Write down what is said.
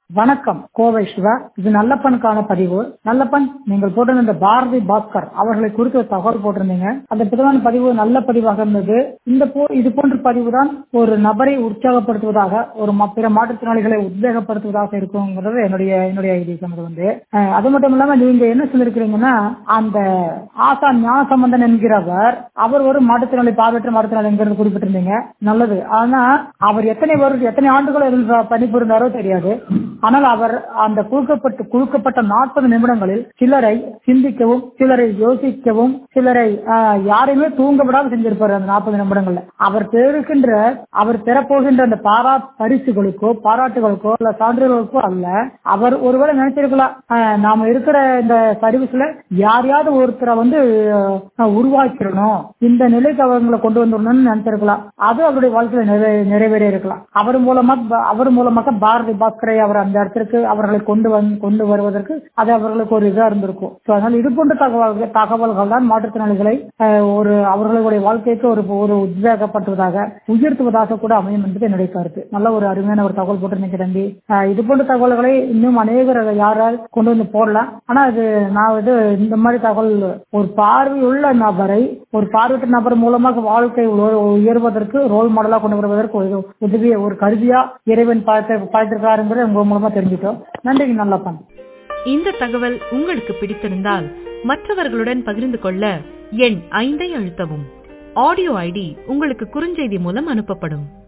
வணக்கம் கோவை சிவா இது நல்லப்பனுக்கான பதிவு நல்லப்பன் நீங்கள் போட்டிருந்த இந்த பாரதி பாஸ்கர் அவர்களை குறித்து ஒரு தகவல் போட்டிருந்தீங்க அந்த விதமான பதிவு நல்ல பதிவாக இருந்தது இந்த போ இது போன்ற பதிவு தான் ஒரு நபரை உற்சாகப்படுத்துவதாக ஒரு ம- பிற மாற்றுத்திறனாளிகளை உத்வேகப்படுத்துவதாக இருக்குங்கிறது என்னுடைய என்னுடைய ஐடி சொன்னது வந்து அஹ், அது மட்டும் இல்லாம நீங்க என்ன சொல்லிருக்கிறீங்கன்னா அந்த ஆசா ஞானசம்பந்தன் என்கிறவர் அவர் ஒரு மாற்றுத்திறனாளி பார்வையற்ற மாற்றுத்திறனாளி என்கிறது குறிப்பிட்டிருந்தீங்க நல்லது ஆனா அவர் எத்தனை வருடம் எத்தனை ஆண்டுகள் அதில் பணிபுரிந்தாரோ தெரியாது ஆனால் அவர் அந்த குழுக்கப்பட்டு குழுக்கப்பட்ட நாற்பது நிமிடங்களில் சிலரை சிந்திக்கவும் சிலரை யோசிக்கவும் சிலரை ஆஹ், யாரையுமே தூங்க விடாமல் செஞ்சிருப்பார் அந்த நாற்பது நிமிடங்கள்ல அவர் பெறுகின்ற அவர் பெறப்போகின்ற அந்த பாரா பரிசுகளுக்கோ பாராட்டுகளுக்கோ இல்ல சான்றிதழ்களுக்கோ அல்ல அவர் ஒருவேளை நினைச்சிருக்கலாம் ஆஹ், நாம இருக்கிற இந்த சர்வீஸ்ல யாரையாவது ஒருத்தரை வந்து ஆஹ், உருவாக்கிடணும் இந்த நிலைக்கு அவங்களை கொண்டு வந்துடணும்னு நினைச்சிருக்கலாம் அது அவருடைய வாழ்க்கையில நிறை நிறைவேற இருக்கலாம் அவர் மூலமா அவர் மூலமாக பாரதி பாஸ்கரை அவர் அந்த இடத்திற்கு அவர்களை கொண்டு வந்து கொண்டு வருவதற்கு அது அவர்களுக்கு ஒரு இதா இருந்திருக்கும் So, அதனால இது போன்ற தகவல்கள் தகவல்கள் தான் மாற்றுத்திறனாளிகளை ஆஹ், ஒரு அவர்களுடைய வாழ்க்கைக்கு ஒரு ஒரு உத்வேகப்படுத்துவதாக உயர்த்துவதாக கூட அமையும் என்பது என்னுடைய கருத்து நல்ல ஒரு அருமையான ஒரு தகவல் போட்டு தம்பி ஆஹ், இது போன்ற தகவல்களை இன்னும் அநேகர் யாரால் கொண்டு வந்து போடலாம் ஆனா இது நான் இது இந்த மாதிரி தகவல் ஒரு பார்வையுள்ள நபரை ஒரு பார்வையற்ற நபர் மூலமாக வாழ்க்கை உ- உயர்வதற்கு ரோல் மாடலா கொண்டு வருவதற்கு ஒரு உதவிய ஒரு கருவியா இறைவன் பார்த்து பார்த்திருக்காருங்கிறத உங்க மூலமா தெரிஞ்சுட்டோம் நன்றிங்க நல்லப்பன் இந்த தகவல் உங்களுக்கு பிடித்திருந்தால் மற்றவர்களுடன் பகிர்ந்து கொள்ள எண் ஐந்தை அழுத்தவும் ஆடியோ ஐடி உங்களுக்கு குறுஞ்செய்தி மூலம் அனுப்பப்படும்